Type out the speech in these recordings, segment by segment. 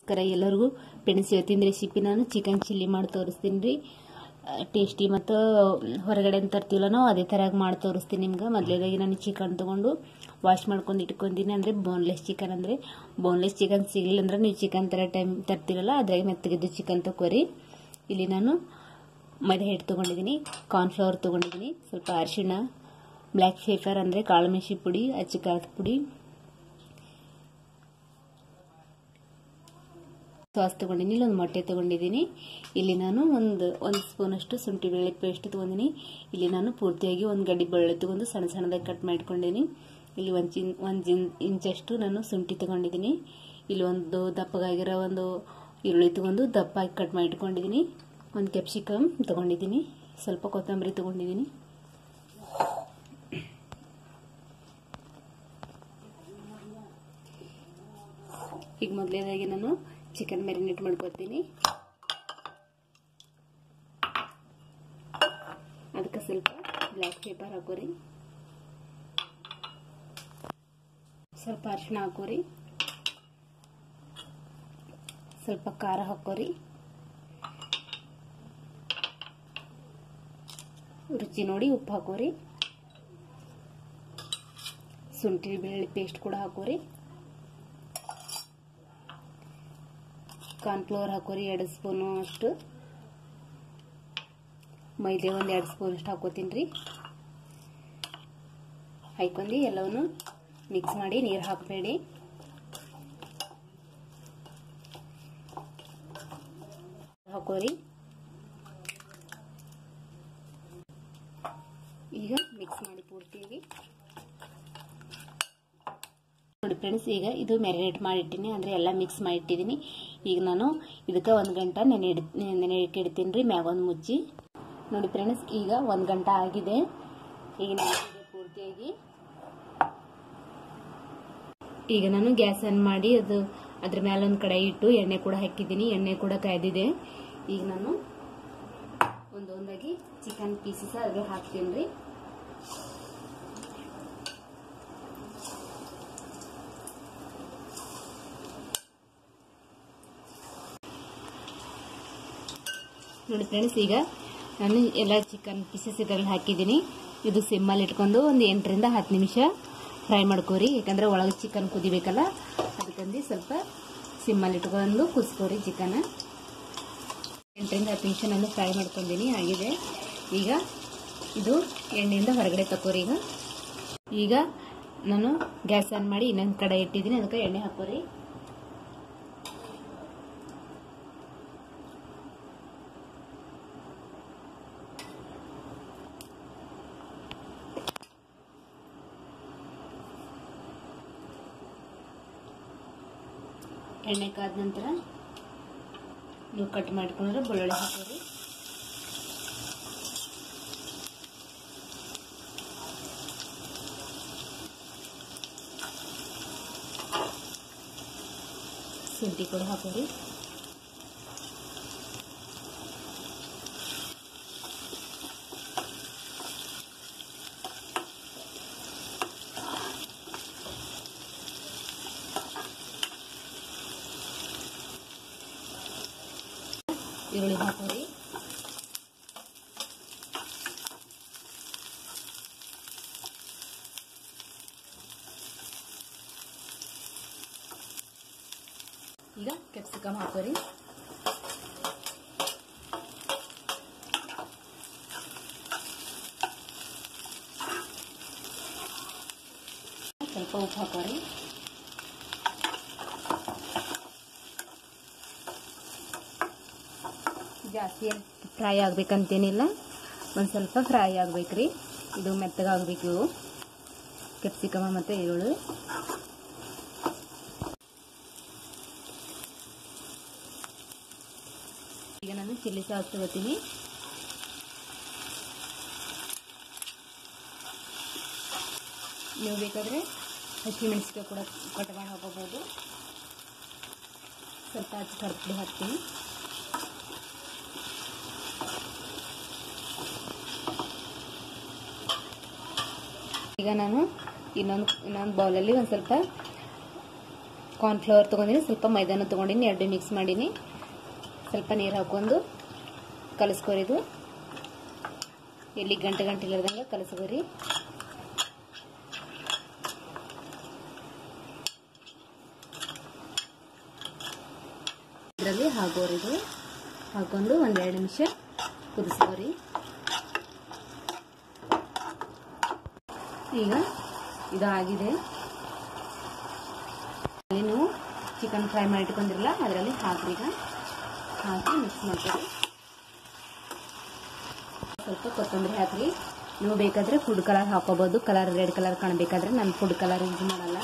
ನಮಸ್ಕಾರ ಎಲ್ಲರಿಗೂ ಫ್ರೆಂಡ್ಸ್ ಇವತ್ತಿನ ರೆಸಿಪಿ ನಾನು ಚಿಕನ್ ಚಿಲ್ಲಿ ಮಾಡಿ ತೋರಿಸ್ತೀನಿ ರೀ ಟೇಸ್ಟಿ ಮತ್ತು ಹೊರಗಡೆ ತರ್ತೀವಲ್ಲ ನಾವು ಅದೇ ಥರ ಮಾಡಿ ತೋರಿಸ್ತೀನಿ ನಿಮ್ಗೆ ಮೊದಲೇದಾಗಿ ನಾನು ಚಿಕನ್ ತೊಗೊಂಡು ವಾಶ್ ಮಾಡ್ಕೊಂಡು ಇಟ್ಕೊಂತೀನಿ ಅಂದರೆ ಬೋನ್ಲೆಸ್ ಚಿಕನ್ ಅಂದರೆ ಬೋನ್ಲೆಸ್ ಚಿಕನ್ ಸಿಗಲಿಲ್ಲ ಅಂದ್ರೆ ನೀವು ಚಿಕನ್ ಥರ ಟೈಮ್ ತರ್ತೀರಲ್ಲ ಅದ್ರಾಗ ಮೆತ್ತಗಿದ್ದು ಚಿಕನ್ ತಗೋರಿ ಇಲ್ಲಿ ನಾನು ಮೈದಾ ಹಿಟ್ಟು ತೊಗೊಂಡಿದ್ದೀನಿ ಕಾರ್ನ್ಫ್ಲವರ್ ತೊಗೊಂಡಿದ್ದೀನಿ ಸ್ವಲ್ಪ ಅರಿಶಿಣ ಬ್ಲ್ಯಾಕ್ ಪೇಪರ್ ಅಂದರೆ ಕಾಳು ಮೆಣಸಿ ಪುಡಿ ಅಚ್ಚ ಖಾರದ ಪುಡಿ ಸಾಸ್ ತೊಗೊಂಡಿನಿ ಇಲ್ಲಿ ಒಂದು ಮೊಟ್ಟೆ ತೊಗೊಂಡಿದ್ದೀನಿ ಇಲ್ಲಿ ನಾನು ಒಂದು ಒಂದು ಸ್ಪೂನಷ್ಟು ಶುಂಠಿ ಬೆಳ್ಳುಳ್ಳಿ ಪೇಸ್ಟ್ ತೊಗೊಂಡಿನಿ ಇಲ್ಲಿ ನಾನು ಪೂರ್ತಿಯಾಗಿ ಒಂದು ಗಡ್ಡಿ ಬೆಳ್ಳುಳ್ಳಿ ತೊಗೊಂಡು ಸಣ್ಣ ಸಣ್ಣದಾಗಿ ಕಟ್ ಮಾಡ್ಕೊಂಡಿನಿ ಇಲ್ಲಿ ಒಂದು ಚಿನ್ ಒಂದು ಇನ್ ಇಂಚಷ್ಟು ನಾನು ಶುಂಠಿ ತೊಗೊಂಡಿದ್ದೀನಿ ಇಲ್ಲಿ ಒಂದು ದಪ್ಪಗಾಗಿರೋ ಒಂದು ಈರುಳ್ಳಿ ತೊಗೊಂಡು ದಪ್ಪಾಗಿ ಕಟ್ ಮಾಡಿಟ್ಕೊಂಡಿದ್ದೀನಿ ಒಂದು ಕ್ಯಾಪ್ಸಿಕಮ್ ತೊಗೊಂಡಿದ್ದೀನಿ ಸ್ವಲ್ಪ ಕೊತ್ತಂಬರಿ ತೊಗೊಂಡಿದ್ದೀನಿ ಈಗ ಮೊದಲೇದಾಗಿ ನಾನು ಚಿಕನ್ ಮ್ಯಾರಿನೇಟ್ ಮಾಡ್ಕೊತೀನಿ ಅದಕ್ಕೆ ಸ್ವಲ್ಪ ಬ್ಲ್ಯಾಕ್ ಪೇಪರ್ ಹಾಕೋರಿ ಸ್ವಲ್ಪ ಅರಿಶಿಣ ಹಾಕೋರಿ ಸ್ವಲ್ಪ ಖಾರ ಹಾಕೋರಿ ರುಚಿ ನೋಡಿ ಉಪ್ಪು ಹಾಕೋರಿ ಶುಂಠಿ ಬೆಳ್ಳುಳ್ಳಿ ಪೇಸ್ಟ್ ಕೂಡ ಹಾಕೋರಿ ಕಾರ್ನ್ಫ್ಲವರ್ ಹಾಕೋರಿ ಎರಡು ಸ್ಪೂನು ಅಷ್ಟು ಮೈದೆ ಒಂದು ಎರಡು ಸ್ಪೂನ್ ಅಷ್ಟು ಹಾಕೋತೀನಿ ರೀ ಹಾಕೊಂಡು ಎಲ್ಲವನ್ನು ಮಿಕ್ಸ್ ಮಾಡಿ ನೀರು ಹಾಕಬೇಡಿ ಹಾಕೋರಿ ಈಗ ಮಿಕ್ಸ್ ಮಾಡಿ ಪೂರ್ತಿಯಾಗಿ ನೋಡಿ ಫ್ರೆಂಡ್ಸ್ ಈಗ ಇದು ಮ್ಯಾರಿನೇಟ್ ಮಾಡಿಟ್ಟಿನಿ ಅಂದರೆ ಎಲ್ಲ ಮಿಕ್ಸ್ ಮಾಡಿಟ್ಟಿದ್ದೀನಿ ಈಗ ನಾನು ಇದಕ್ಕೆ ಒಂದು ಗಂಟೆ ನೆನೆ ಇಡ್ ನೆನೆ ಇಡ್ತೀನಿ ರೀ ಮ್ಯಾಗೊಂದು ಮುಚ್ಚಿ ನೋಡಿ ಫ್ರೆಂಡ್ಸ್ ಈಗ ಒಂದು ಗಂಟೆ ಆಗಿದೆ ಈಗ ನೆನೆಸಿದೆ ಪೂರ್ತಿಯಾಗಿ ಈಗ ನಾನು ಗ್ಯಾಸ್ ಆನ್ ಮಾಡಿ ಅದು ಅದ್ರ ಮೇಲೆ ಒಂದು ಕಡೆ ಇಟ್ಟು ಎಣ್ಣೆ ಕೂಡ ಹಾಕಿದ್ದೀನಿ ಎಣ್ಣೆ ಕೂಡ ಕಾಯ್ದಿದೆ ಈಗ ನಾನು ಒಂದೊಂದಾಗಿ ಚಿಕನ್ ಪೀಸಸ್ ಅದ್ರಲ್ಲಿ ಹಾಕ್ತೀನಿ ರೀ ನೋಡಿ ಫ್ರೆಂಡ್ಸ್ ಈಗ ನಾನು ಎಲ್ಲ ಚಿಕನ್ ಪೀಸಸ್ ಇದರಲ್ಲಿ ಹಾಕಿದ್ದೀನಿ ಇದು ಸಿಮ್ಮಲ್ಲಿ ಇಟ್ಕೊಂಡು ಒಂದು ಎಂಟರಿಂದ ಹತ್ತು ನಿಮಿಷ ಫ್ರೈ ಮಾಡ್ಕೋರಿ ಯಾಕಂದರೆ ಒಳಗೆ ಚಿಕನ್ ಕುದಿಬೇಕಲ್ಲ ಅದಕ್ಕಂದು ಸ್ವಲ್ಪ ಸಿಮ್ಮಲ್ಲಿ ಇಟ್ಕೊಂಡು ಕುದಿಸ್ಕೋರಿ ಚಿಕನ್ ಎಂಟರಿಂದ ಹತ್ತು ನಿಮಿಷ ನಾನು ಫ್ರೈ ಮಾಡ್ಕೊಂಡಿನಿ ಆಗಿದೆ ಈಗ ಇದು ಎಣ್ಣೆಯಿಂದ ಹೊರಗಡೆ ತಕೋರಿ ಈಗ ಈಗ ನಾನು ಗ್ಯಾಸ್ ಆನ್ ಮಾಡಿ ಇನ್ನೊಂದು ಕಡೆ ಇಟ್ಟಿದ್ದೀನಿ ಅದಕ್ಕೆ ಎಣ್ಣೆ ಹಾಕೋರಿ ಎಣ್ಣೆ ಕಾದ ನಂತರ ನೀವು ಕಟ್ ಮಾಡ್ಕೊಂಡ್ರೆ ಬೆಳ್ಳುಳ್ಳಿ ಹಾಕೋರಿ ಶುಂಠಿ ಕೂಡ ಹಾಕೋರಿ ಈರುಳ್ಳಿ ಹಾಕೋರಿ ಈಗ ಕ್ಯಾಪ್ಸಿಕಮ್ ಹಾಕೋರಿ ಸ್ವಲ್ಪ ಉಪ್ಪು ಹಾಕೋರಿ ಜಾಸ್ತಿ ಫ್ರೈ ಆಗ್ಬೇಕಂತೇನಿಲ್ಲ ಒಂದು ಸ್ವಲ್ಪ ಫ್ರೈ ಆಗ್ಬೇಕ್ರಿ ಇದು ಮೆತ್ತಗಾಗಬೇಕು ಇವು ಕ್ಯಾಪ್ಸಿಕಮ ಮತ್ತು ಈರುಳ್ಳಿ ಈಗ ನಾನು ಚಿಲ್ಲಿ ಸಾಸ್ ತಗೋತೀನಿ ನೀವು ಬೇಕಾದರೆ ಹಸಿಮೆಣಸಿಕಾಯಿ ಕೂಡ ಕಟ್ ಮಾಡಿ ಹಾಕೋಬೋದು ಸ್ವಲ್ಪ ಹಚ್ಚಿ ಕರ್ಪುಡಿ ಹಾಕ್ತೀನಿ ಈಗ ನಾನು ಇನ್ನೊಂದು ಇನ್ನೊಂದು ಬೌಲಲ್ಲಿ ಒಂದು ಸ್ವಲ್ಪ ಕಾರ್ನ್ಫ್ಲವರ್ ತೊಗೊಂಡಿನಿ ಸ್ವಲ್ಪ ಮೈದಾನ ತೊಗೊಂಡಿನಿ ಎರಡು ಮಿಕ್ಸ್ ಮಾಡೀನಿ ಸ್ವಲ್ಪ ನೀರು ಹಾಕೊಂಡು ಕಲಿಸ್ಕೊರಿದು ಎಲ್ಲಿ ಗಂಟೆ ಗಂಟೆ ಇಲ್ಲದಂಗೆ ಕಲಿಸ್ಕೊರಿ ಇದರಲ್ಲಿ ಹಾಕೋರಿದು ಹಾಕೊಂಡು ಒಂದೆರಡು ನಿಮಿಷ ಕುದಿಸ್ಕೋರಿ ಈಗ ಇದು ಆಗಿದೆ ಅಲ್ಲಿ ನೀವು ಚಿಕನ್ ಫ್ರೈ ಮಾಡಿ ಇಟ್ಕೊಂಡಿರಲ್ಲ ಅದರಲ್ಲಿ ಹಾಕ್ರಿ ಈಗ ಹಾಕಿ ಮಿಕ್ಸ್ ಮಾಡ್ಕೊಳ್ಳಿ ಸ್ವಲ್ಪ ಕೊತ್ತಂಬರಿ ಹಾಕ್ರಿ ನೀವು ಬೇಕಾದರೆ ಫುಡ್ ಕಲರ್ ಹಾಕೋಬಹುದು ಕಲರ್ ರೆಡ್ ಕಲರ್ ಕಾಣಬೇಕಾದ್ರೆ ನಾನು ಫುಡ್ ಕಲರ್ ಯೂಸ್ ಮಾಡಲ್ಲ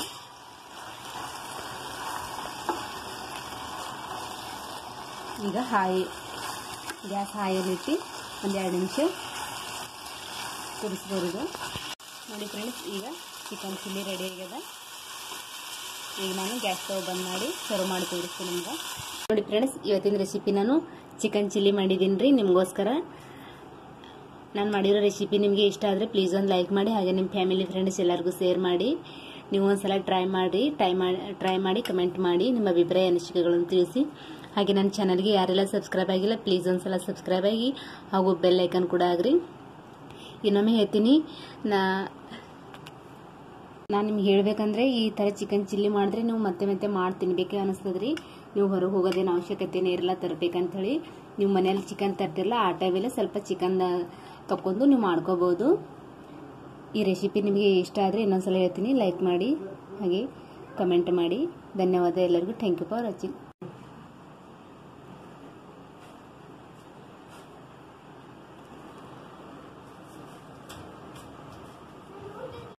ಈಗ ಹಾಯಿ ಗ್ಯಾಸ್ ಹಾಯಲ್ಲಿಟ್ಟು ಒಂದು ಎರಡು ನಿಮಿಷ ಕುದಿಸ್ಬೋದು ನೋಡಿ ಫ್ರೆಂಡ್ಸ್ ಈಗ ಚಿಕನ್ ಚಿಲ್ಲಿ ರೆಡಿ ಆಗ್ಯದ ಈಗ ನಾನು ಗ್ಯಾಸ್ ಸ್ಟವ್ ಬಂದ್ ಮಾಡಿ ಸರ್ವ್ ಮಾಡಿ ತೋರಿಸ್ತೀನಿ ನಿಮ್ಗೆ ನೋಡಿ ಫ್ರೆಂಡ್ಸ್ ಇವತ್ತಿನ ರೆಸಿಪಿ ನಾನು ಚಿಕನ್ ಚಿಲ್ಲಿ ಮಾಡಿದ್ದೀನಿ ರೀ ನಿಮಗೋಸ್ಕರ ನಾನು ಮಾಡಿರೋ ರೆಸಿಪಿ ನಿಮಗೆ ಇಷ್ಟ ಆದರೆ ಪ್ಲೀಸ್ ಒಂದು ಲೈಕ್ ಮಾಡಿ ಹಾಗೆ ನಿಮ್ಮ ಫ್ಯಾಮಿಲಿ ಫ್ರೆಂಡ್ಸ್ ಎಲ್ಲರಿಗೂ ಶೇರ್ ಮಾಡಿ ನೀವು ಒಂದ್ಸಲ ಟ್ರೈ ಮಾಡಿ ಟ್ರೈ ಮಾಡಿ ಟ್ರೈ ಮಾಡಿ ಕಮೆಂಟ್ ಮಾಡಿ ನಿಮ್ಮ ಅಭಿಪ್ರಾಯ ಅನಿಸಿಕೆಗಳನ್ನು ತಿಳಿಸಿ ಹಾಗೆ ನನ್ನ ಚಾನಲ್ಗೆ ಯಾರೆಲ್ಲ ಸಬ್ಸ್ಕ್ರೈಬ್ ಆಗಿಲ್ಲ ಪ್ಲೀಸ್ ಒಂದ್ಸಲ ಸಬ್ಸ್ಕ್ರೈಬ್ ಆಗಿ ಹಾಗೂ ಬೆಲ್ ಐಕನ್ ಕೂಡ ಆಗ್ರಿ ಇನ್ನೊಮ್ಮೆ ಹೇಳ್ತೀನಿ ನಾ ನಾನು ನಿಮ್ಗೆ ಹೇಳ್ಬೇಕಂದ್ರೆ ಈ ಥರ ಚಿಕನ್ ಚಿಲ್ಲಿ ಮಾಡಿದ್ರೆ ನೀವು ಮತ್ತೆ ಮತ್ತೆ ಮಾಡಿ ತಿನ್ಬೇಕೆ ಅನಿಸ್ತದ್ರಿ ನೀವು ಹೊರಗೆ ಹೋಗೋದೇನು ಅವಶ್ಯಕತೆನೇ ಇರಲ್ಲ ತರಬೇಕಂಥೇಳಿ ನೀವು ಮನೇಲಿ ಚಿಕನ್ ತರ್ತಿರಲ್ಲ ಆ ಟೈಮಲ್ಲಿ ಸ್ವಲ್ಪ ಚಿಕನ್ ತಕ್ಕೊಂಡು ನೀವು ಮಾಡ್ಕೋಬೋದು ಈ ರೆಸಿಪಿ ನಿಮಗೆ ಇಷ್ಟ ಆದರೆ ಇನ್ನೊಂದ್ಸಲ ಹೇಳ್ತೀನಿ ಲೈಕ್ ಮಾಡಿ ಹಾಗೆ ಕಮೆಂಟ್ ಮಾಡಿ ಧನ್ಯವಾದ ಎಲ್ಲರಿಗೂ ಥ್ಯಾಂಕ್ ಯು ಫಾರ್ ವಾಚಿಂಗ್